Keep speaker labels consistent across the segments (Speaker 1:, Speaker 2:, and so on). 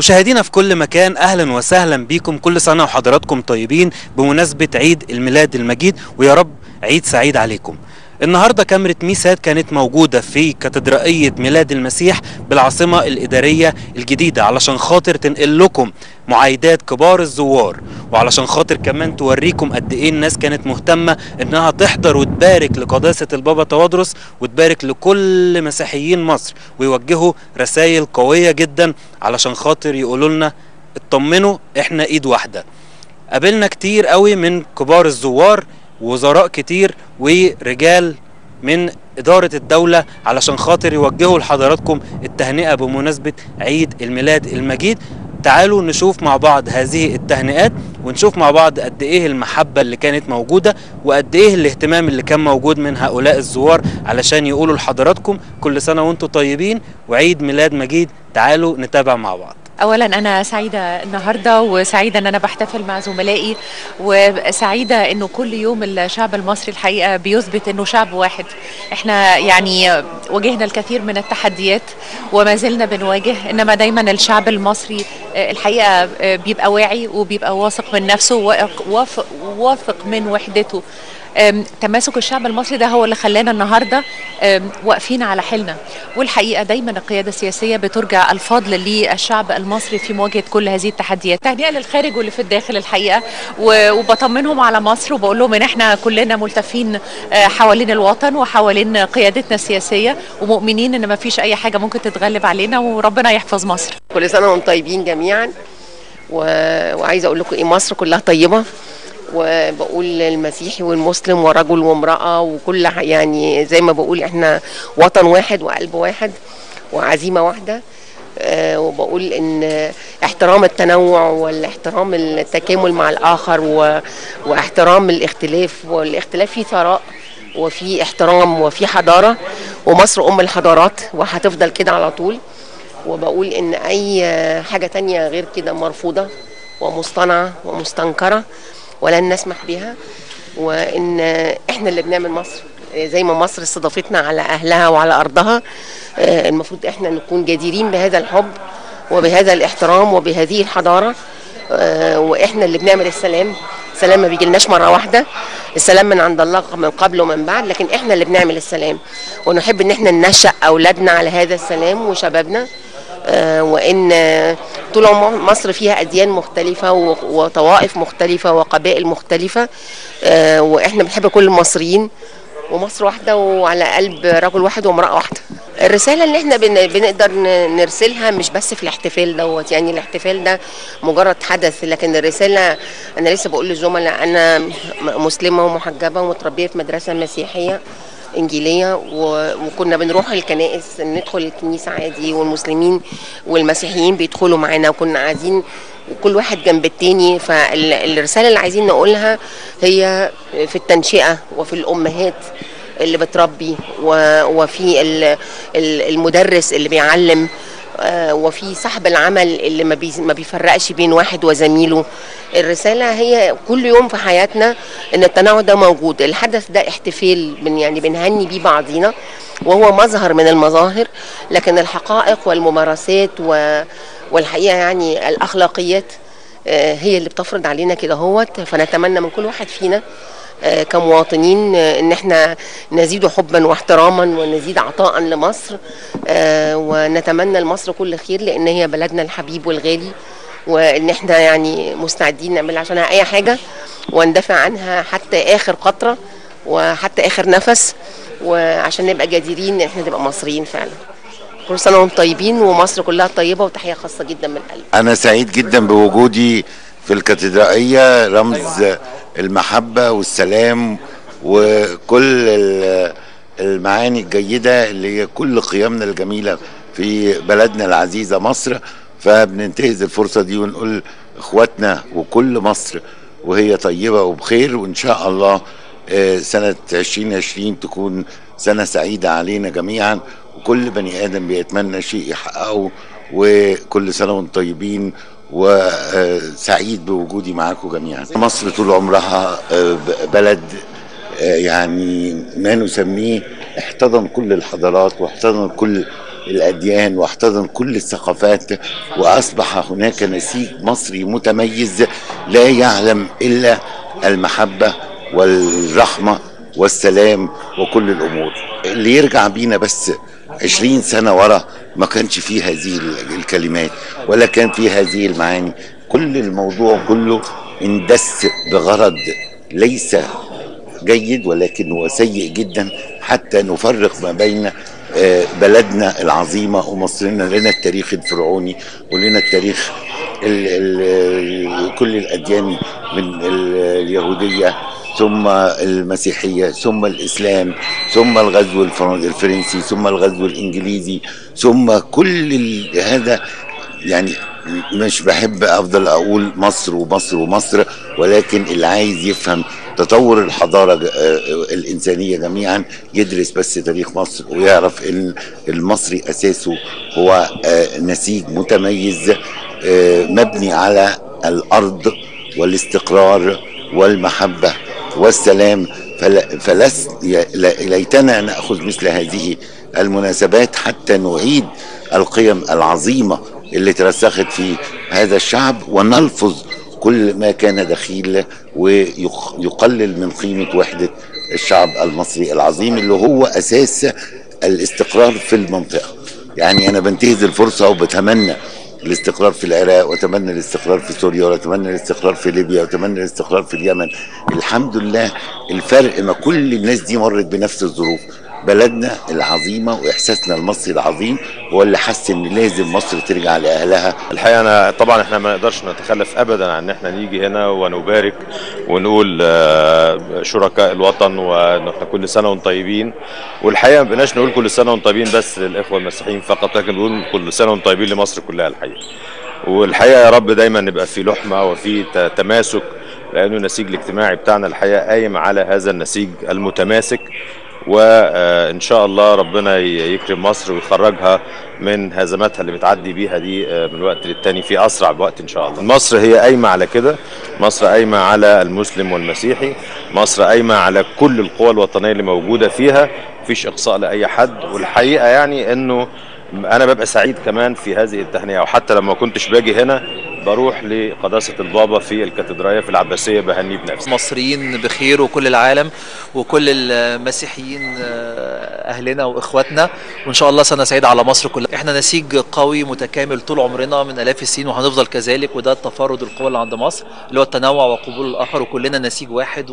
Speaker 1: مشاهدينا في كل مكان اهلا وسهلا بيكم كل سنه وحضراتكم طيبين بمناسبه عيد الميلاد المجيد ويا رب عيد سعيد عليكم النهارده كاميرا ميسات كانت موجوده في كاتدرائيه ميلاد المسيح بالعاصمه الاداريه الجديده علشان خاطر تنقل لكم معايدات كبار الزوار وعلشان خاطر كمان توريكم قد ايه الناس كانت مهتمه انها تحضر وتبارك لقداسه البابا توادرس وتبارك لكل مسيحيين مصر ويوجهوا رسائل قويه جدا علشان خاطر يقولوا لنا اطمنوا احنا ايد واحده قابلنا كتير قوي من كبار الزوار وزراء كتير ورجال من إدارة الدولة علشان خاطر يوجهوا لحضراتكم التهنئة بمناسبة عيد الميلاد المجيد تعالوا نشوف مع بعض هذه التهنئات ونشوف مع بعض قد ايه المحبة اللي كانت موجودة وقد ايه الاهتمام اللي كان موجود من هؤلاء الزوار علشان يقولوا لحضراتكم كل سنة وانتم طيبين وعيد ميلاد مجيد تعالوا نتابع مع بعض
Speaker 2: اولا انا سعيده النهارده وسعيده ان انا بحتفل مع زملائي وسعيده انه كل يوم الشعب المصري الحقيقه بيثبت انه شعب واحد احنا يعني واجهنا الكثير من التحديات وما زلنا بنواجه انما دايما الشعب المصري الحقيقه بيبقى واعي وبيبقى واثق من نفسه واثق واثق من وحدته تماسك الشعب المصري ده هو اللي خلانا النهارده واقفين على حيلنا والحقيقه دايما القياده السياسيه بترجع الفضل للشعب المصري في مواجهه كل هذه التحديات تهنئه للخارج واللي في الداخل الحقيقه وبطمنهم على مصر وبقول لهم ان احنا كلنا ملتفين حوالين الوطن وحوالين قيادتنا السياسيه ومؤمنين ان ما فيش اي حاجه ممكن تتغلب علينا وربنا يحفظ مصر
Speaker 3: كل سنه وانتم طيبين جميعا و... وعايزه اقول لكم ايه مصر كلها طيبه وبقول المسيحي والمسلم ورجل وامرأة وكل يعني زي ما بقول احنا وطن واحد وقلب واحد وعزيمة واحدة أه وبقول ان احترام التنوع والاحترام التكامل مع الاخر و... واحترام الاختلاف والاختلاف فيه ثراء وفي احترام وفي حضاره ومصر ام الحضارات وهتفضل كده على طول وبقول ان اي حاجه تانية غير كده مرفوضه ومصطنعه ومستنكره ولن نسمح بها وان احنا اللي بنعمل مصر زي ما مصر استضافتنا على اهلها وعلى ارضها المفروض احنا نكون جديرين بهذا الحب وبهذا الاحترام وبهذه الحضاره واحنا اللي بنعمل السلام السلام ما بيجيلناش مره واحده السلام من عند الله من قبل ومن بعد لكن احنا اللي بنعمل السلام ونحب ان احنا ننشأ اولادنا على هذا السلام وشبابنا آه وان طول مصر فيها اديان مختلفه وطوائف مختلفه وقبائل مختلفه آه واحنا بنحب كل المصريين ومصر واحده وعلى قلب رجل واحد وامراه واحده الرساله اللي احنا بنقدر نرسلها مش بس في الاحتفال دوت يعني الاحتفال ده مجرد حدث لكن الرساله انا لسه بقول للزملاء انا مسلمه ومحجبه ومتربيه في مدرسه مسيحيه انجيليه وكنا بنروح الكنائس ندخل الكنيسه عادي والمسلمين والمسيحيين بيدخلوا معانا وكنا قاعدين كل واحد جنب التاني فالرساله اللي عايزين نقولها هي في التنشئه وفي الامهات اللي بتربي وفي المدرس اللي بيعلم وفي صاحب العمل اللي ما, ما بيفرقش بين واحد وزميله الرسالة هي كل يوم في حياتنا ان التنوع ده موجود الحدث ده احتفال بن يعني بنهني بيه بعضينا وهو مظهر من المظاهر لكن الحقائق والممارسات و والحقيقة يعني الأخلاقيات هي اللي بتفرض علينا كده هوت فنتمنى من كل واحد فينا كمواطنين ان احنا نزيد حبا واحتراما ونزيد عطاء لمصر ونتمنى لمصر كل خير لان هي بلدنا الحبيب والغالي وان احنا يعني مستعدين نعمل عشانها اي حاجه وندافع عنها حتى اخر قطره وحتى اخر نفس وعشان نبقى جديرين ان احنا نبقى مصريين فعلا كل سنه وانتم طيبين ومصر كلها طيبه وتحيه خاصه جدا من قلبي
Speaker 4: انا سعيد جدا بوجودي في الكاتدرائيه رمز المحبه والسلام وكل المعاني الجيده اللي هي كل قيمنا الجميله في بلدنا العزيزه مصر فبننتهز الفرصه دي ونقول اخواتنا وكل مصر وهي طيبه وبخير وان شاء الله سنه 2020 تكون سنه سعيده علينا جميعا وكل بني ادم بيتمنى شيء يحققه وكل سنه وانتم طيبين وسعيد بوجودي معاكم جميعا مصر طول عمرها بلد يعني ما نسميه احتضن كل الحضارات واحتضن كل الأديان واحتضن كل الثقافات وأصبح هناك نسيج مصري متميز لا يعلم إلا المحبة والرحمة والسلام وكل الأمور اللي يرجع بينا بس عشرين سنة ورا ما كانش فيه هذه الكلمات ولا كان فيه هذه المعاني كل الموضوع كله اندس بغرض ليس جيد ولكن هو سيء جدا حتى نفرق ما بين آه، بلدنا العظيمة ومصرنا لنا التاريخ الفرعوني ولنا التاريخ ال ال كل الأديان من ال- اليهودية ثم المسيحية ثم الإسلام ثم الغزو الفرن- الفرنسي ثم الغزو الإنجليزي ثم كل ال- هذا يعني مش بحب افضل اقول مصر ومصر ومصر ولكن اللي عايز يفهم تطور الحضارة ج- آه، الإنسانية جميعا يدرس بس تاريخ مصر ويعرف إن المصري أساسه هو آه، نسيج متميز آه، مبني على الأرض والاستقرار والمحبة والسلام فل- فلس ي- ل- ليتنا نأخذ مثل هذه المناسبات حتى نعيد القيم العظيمة اللي ترسخت في هذا الشعب ونلفظ كل ما كان دخيل ويقلل من قيمة وحدة الشعب المصري العظيم اللي هو أساس الاستقرار في المنطقة يعني أنا بنتهز الفرصة وبتمنى الاستقرار في العراق واتمنى الاستقرار في سوريا واتمنى الاستقرار في ليبيا واتمنى الاستقرار في اليمن الحمد لله الفرق ما كل الناس دي مرت بنفس الظروف بلدنا العظيمة وإحساسنا المصري العظيم هو اللي حس إن لازم مصر ترجع لأهلها
Speaker 5: الحقيقه انا طبعا احنا ما نقدرش نتخلف ابدا عن ان احنا نيجي هنا ونبارك ونقول آه، شركاء الوطن وان احنا كل سنه وانتم طيبين والحقيقه ما بقيناش نقول كل سنه وانتم طيبين بس للاخوه المسيحيين فقط لكن بنقول كل سنه وانتم طيبين لمصر كلها الحقيقه والحقيقه يا رب دايما نبقى في لحمه وفي ت- تماسك لانه النسيج الاجتماعي بتاعنا الحقيقه قايم على هذا النسيج المتماسك وان شاء الله ربنا ي- يكرم مصر ويخرجها من هزماتها اللي بتعدي بيها دي آه، من وقت للتاني في اسرع وقت ان شاء الله. مصر هي قايمه على كده، مصر قايمه على المسلم والمسيحي، مصر قايمه على كل القوى الوطنيه اللي موجوده فيها، مفيش اقصاء لاي حد والحقيقه يعني انه انا ببقى سعيد كمان في هذه التهنئه وحتى لما كنتش باجي هنا بروح لقداسه البابا في الكاتدرائيه في العباسيه بهنيه بنفسي.
Speaker 6: مصريين بخير وكل العالم وكل المسيحيين آه، اهلنا واخواتنا وان شاء الله سنه سعيده على مصر كلها احنا نسيج قوي متكامل طول عمرنا من الاف السنين وهنفضل كذلك وده التفرد القوى اللي عند مصر اللي هو التنوع وقبول الاخر وكلنا نسيج واحد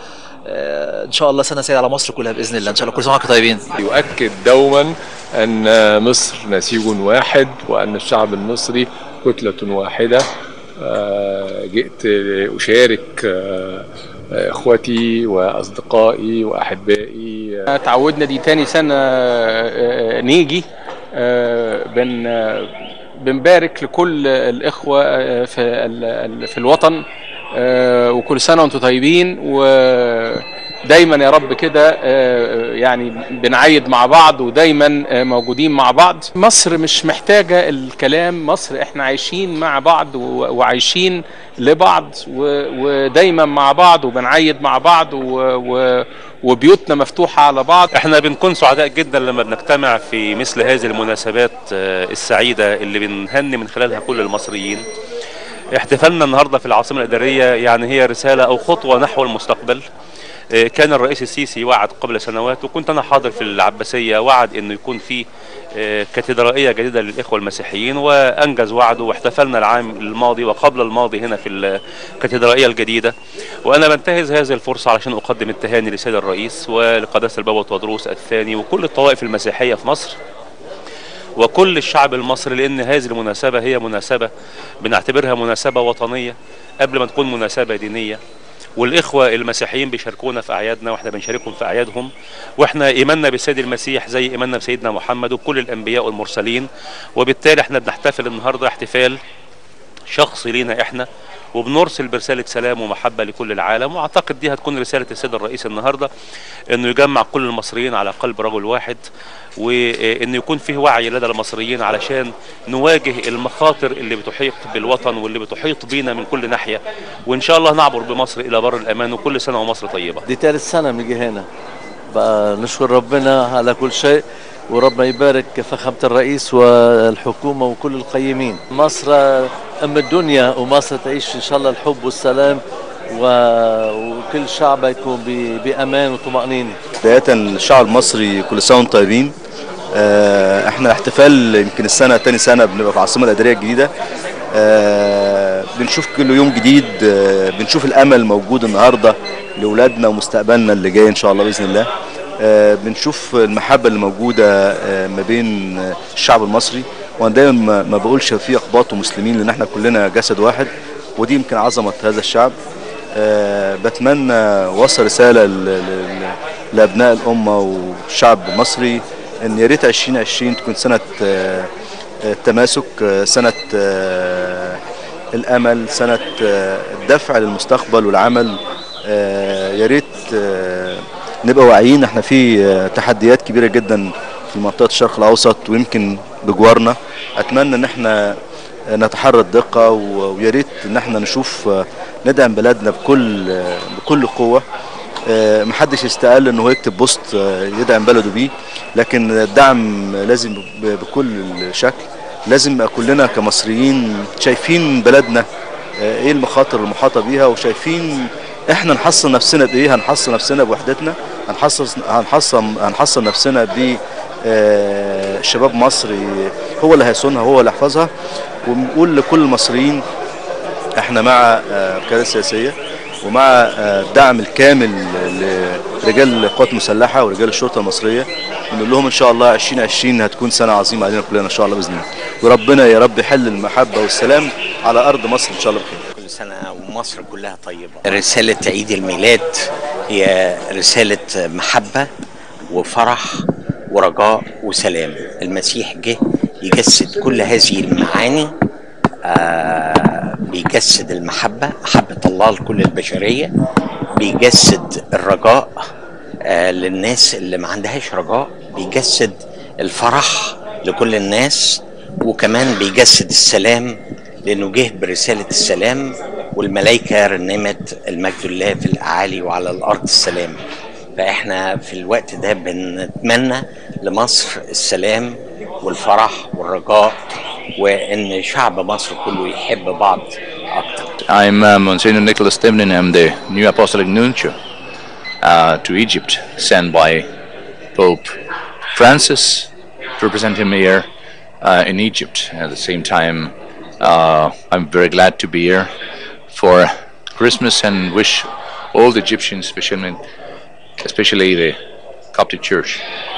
Speaker 6: وان شاء الله سنه سعيده على مصر كلها باذن الله ان شاء الله كل سنه وانتم طيبين
Speaker 7: يؤكد دوما أن مصر نسيج واحد وأن الشعب المصري كتلة واحدة آه، جئت أشارك آه، إخوتي وأصدقائي وأحبائي
Speaker 8: تعودنا دي تاني سنة آه، نيجي آه، بن آه، بنبارك لكل الإخوة آه، في ال- ال- في الوطن آه، وكل سنة وانتم طيبين ودايما يا رب كده آه، يعني بنعيد مع بعض ودايما آه، موجودين مع بعض مصر مش محتاجة الكلام مصر احنا عايشين مع بعض و- وعايشين لبعض و- ودايما مع بعض وبنعيد مع بعض و- و- وبيوتنا مفتوحة على بعض
Speaker 9: احنا بنكون سعداء جدا لما بنجتمع في مثل هذه المناسبات آه، السعيدة اللي بنهني من خلالها كل المصريين احتفالنا النهاردة في العاصمة الإدارية يعني هي رسالة أو خطوة نحو المستقبل آه، كان الرئيس السيسي وعد قبل سنوات وكنت أنا حاضر في العباسية وعد أنه يكون في آه، كاتدرائية جديدة للإخوة المسيحيين وأنجز وعده واحتفلنا العام الماضي وقبل الماضي هنا في الكاتدرائية الجديدة وأنا بنتهز هذه الفرصة علشان أقدم التهاني لسيد الرئيس ولقداسة البابا تودروس الثاني وكل الطوائف المسيحية في مصر وكل الشعب المصري لان هذه المناسبه هي مناسبه بنعتبرها مناسبه وطنيه قبل ما تكون مناسبه دينيه والاخوه المسيحيين بيشاركونا في اعيادنا واحنا بنشاركهم في اعيادهم واحنا ايماننا بالسيد المسيح زي ايماننا بسيدنا محمد وكل الانبياء والمرسلين وبالتالي احنا بنحتفل النهارده احتفال شخصي لينا احنا وبنرسل برساله سلام ومحبه لكل العالم واعتقد دي هتكون رساله السيد الرئيس النهارده انه يجمع كل المصريين على قلب رجل واحد وانه يكون فيه وعي لدى المصريين علشان نواجه المخاطر اللي بتحيط بالوطن واللي بتحيط بينا من كل ناحيه وان شاء الله نعبر بمصر الى بر الامان وكل سنه ومصر طيبه
Speaker 10: دي تالت سنة بنيجي هنا بقى نشكر ربنا على كل شيء وربنا يبارك فخامة الرئيس والحكومة وكل القيمين مصر أم الدنيا ومصر تعيش إن شاء الله الحب والسلام و- وكل شعبها يكون ب- بأمان وطمأنينة
Speaker 11: بداية الشعب المصري كل سنة وانتم طيبين آه، احنا احتفال يمكن السنة تاني سنة بنبقى في العاصمة الإدارية الجديدة آه، بنشوف كل يوم جديد آه، بنشوف الأمل موجود النهاردة لأولادنا ومستقبلنا اللي جاي إن شاء الله بإذن الله آه، بنشوف المحبة اللي موجودة آه، ما بين آه، الشعب المصري وأنا دايما ما- ما بقولش في أقباط ومسلمين لأن احنا كلنا جسد واحد ودي يمكن عظمة هذا الشعب آه، بتمنى وصل رسالة ل- ل- لأبناء الأمة والشعب المصري إن يا ريت 2020 تكون سنة آه، آه، التماسك آه، سنة آه، الأمل سنة آه، الدفع للمستقبل والعمل آه، يا ريت آه، نبقى واعيين احنا في آه، تحديات كبيرة جدا في منطقة الشرق الأوسط ويمكن بجوارنا أتمنى إن احنا نتحرى الدقة و- ويا ريت إن احنا نشوف آه، ندعم بلدنا بكل آه، بكل قوة آه، محدش يستقل انه يكتب بوست آه، يدعم بلده بيه لكن الدعم لازم ب- بكل شكل لازم نبقى كلنا كمصريين شايفين بلدنا آه، ايه المخاطر المحاطة بيها وشايفين احنا نحصن نفسنا بايه هنحصن نفسنا بوحدتنا هنحصن هنحصن هنحصن نفسنا ب آه، شباب مصري هو اللي هيصونها هو اللي هيحفظها ونقول لكل المصريين احنا مع آه، القياده السياسيه ومع آه، الدعم الكامل لرجال القوات المسلحه ورجال الشرطه المصريه ونقول لهم ان شاء الله 2020 هتكون سنه عظيمه علينا كلنا ان شاء الله باذن الله وربنا يا رب يحل المحبه والسلام على ارض مصر ان شاء الله بخير
Speaker 12: كل سنة ومصر كلها طيبة رسالة عيد الميلاد هي رسالة محبة وفرح ورجاء وسلام المسيح جه يجسد كل هذه المعاني آه بيجسد المحبة محبة الله لكل البشرية بيجسد الرجاء آه للناس اللي ما عندهاش رجاء بيجسد الفرح لكل الناس وكمان بيجسد السلام لانه جه برساله السلام والملائكه رنمت المجد لله في الاعالي وعلى الارض السلام فاحنا في الوقت ده بنتمنى لمصر السلام والفرح والرجاء وان شعب مصر كله يحب بعض اكتر
Speaker 13: I'm uh, Monsignor Nicholas Timlin. I'm the new apostolic nuncio uh, to Egypt, sent by Pope Francis to represent him here uh, in Egypt. At the same time, uh, I'm very glad to be here for Christmas and wish all the Egyptians, especially, especially the Coptic Church,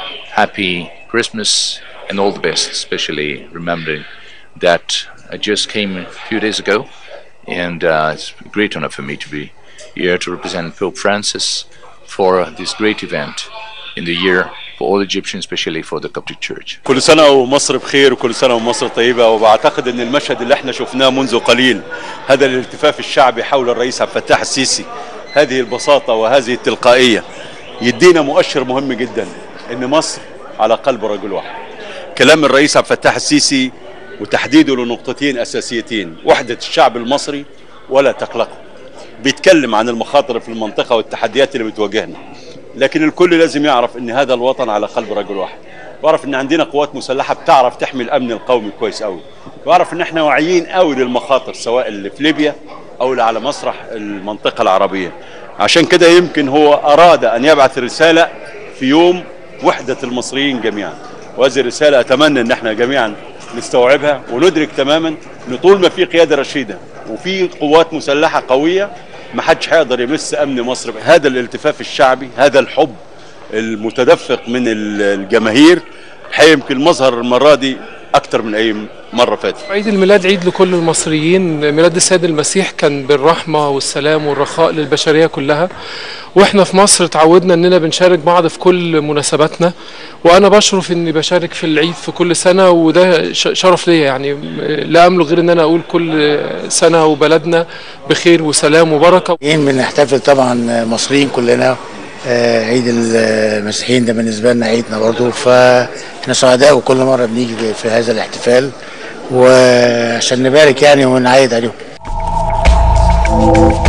Speaker 13: happy Christmas and all the best, especially remembering that I just came a few days ago and uh, it's a great honor for me to be here to represent Pope Francis for this great event in the year for all Egyptians, especially for the Coptic Church.
Speaker 14: كل سنة ومصر بخير وكل سنة ومصر طيبة وبعتقد ان المشهد اللي احنا شفناه منذ قليل هذا الالتفاف الشعبي حول الرئيس عبد الفتاح السيسي هذه البساطة وهذه التلقائية يدينا مؤشر مهم جدا ان مصر على قلب رجل واحد كلام الرئيس عبد الفتاح السيسي وتحديده لنقطتين اساسيتين وحدة الشعب المصري ولا تقلقوا بيتكلم عن المخاطر في المنطقة والتحديات اللي بتواجهنا لكن الكل لازم يعرف ان هذا الوطن على قلب رجل واحد واعرف ان عندنا قوات مسلحه بتعرف تحمي الامن القومي كويس قوي واعرف ان احنا واعيين قوي للمخاطر سواء اللي في ليبيا او اللي على مسرح المنطقه العربيه عشان كده يمكن هو اراد ان يبعث رساله في يوم وحده المصريين جميعا وهذه الرساله اتمنى ان احنا جميعا نستوعبها وندرك تماما ان طول ما في قياده رشيده وفي قوات مسلحه قويه ما حدش هيقدر يمس امن مصر هذا الالتفاف الشعبي هذا الحب المتدفق من ال- الجماهير هيمكن مظهر المره دي اكتر من اي مره فاتت
Speaker 15: عيد الميلاد عيد لكل المصريين ميلاد السيد المسيح كان بالرحمة والسلام والرخاء للبشرية كلها واحنا في مصر اتعودنا اننا بنشارك بعض في كل مناسباتنا وانا بشرف اني بشارك في العيد في كل سنة وده ش- شرف ليا يعني لا املك غير ان انا اقول كل سنة وبلدنا بخير وسلام وبركة
Speaker 16: بنحتفل طبعا مصريين كلنا آه، عيد المسيحيين ده بالنسبة لنا عيدنا برضو فاحنا سعداء وكل مرة بنيجي في هذا الاحتفال وعشان نبارك يعني ونعيد عليهم